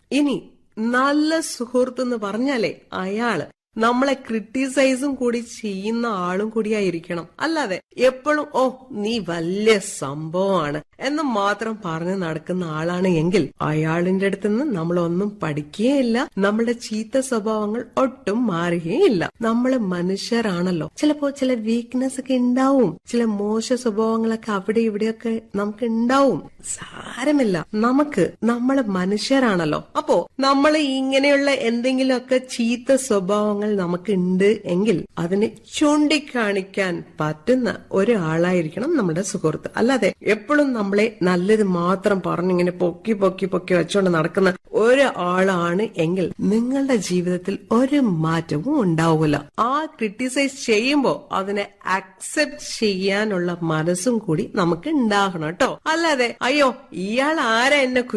ഇനി നല്ല സുഹൃത്ത് എന്ന് പറഞ്ഞാലേ അയാള് നമ്മളെ ക്രിട്ടിസൈസും കൂടി ചെയ്യുന്ന ആളും കൂടിയായിരിക്കണം അല്ലാതെ എപ്പോഴും ഓ നീ വലിയ സംഭവമാണ് എന്ന് മാത്രം പറഞ്ഞു നടക്കുന്ന ആളാണ് എങ്കിൽ അയാളിന്റെ അടുത്ത് നിന്ന് നമ്മൾ ഒന്നും പഠിക്കുകയില്ല നമ്മുടെ ചീത്ത സ്വഭാവങ്ങൾ ഒട്ടും മാറുകയില്ല നമ്മൾ മനുഷ്യരാണല്ലോ ചിലപ്പോ ചില വീക്ക്നെസ് ഒക്കെ ഉണ്ടാവും ചില മോശ സ്വഭാവങ്ങളൊക്കെ അവിടെ ഇവിടെയൊക്കെ നമുക്ക് ഉണ്ടാവും സാരമില്ല നമുക്ക് നമ്മൾ മനുഷ്യരാണല്ലോ അപ്പോ നമ്മൾ ഇങ്ങനെയുള്ള എന്തെങ്കിലുമൊക്കെ ചീത്ത സ്വഭാവങ്ങൾ നമുക്ക് ഉണ്ട് എങ്കിൽ അതിനെ ചൂണ്ടിക്കാണിക്കാൻ പറ്റുന്ന ഒരാളായിരിക്കണം നമ്മുടെ സുഹൃത്ത് അല്ലാതെ എപ്പോഴും നമ്മളെ നല്ലത് മാത്രം പറഞ്ഞിങ്ങനെ പൊക്കി പൊക്കി പൊക്കി വെച്ചോണ്ട് നടക്കുന്ന ഒരാളാണ് എങ്കിൽ നിങ്ങളുടെ ജീവിതത്തിൽ ഒരു മാറ്റവും ഉണ്ടാവില്ല ആ ക്രിട്ടിസൈസ് ചെയ്യുമ്പോ അതിനെ അക്സെപ്റ്റ് ചെയ്യാനുള്ള മനസ്സും കൂടി നമുക്ക് ഉണ്ടാകണം കേട്ടോ അല്ലാതെ അയ്യോ ഇയാൾ ആരാ എന്നെ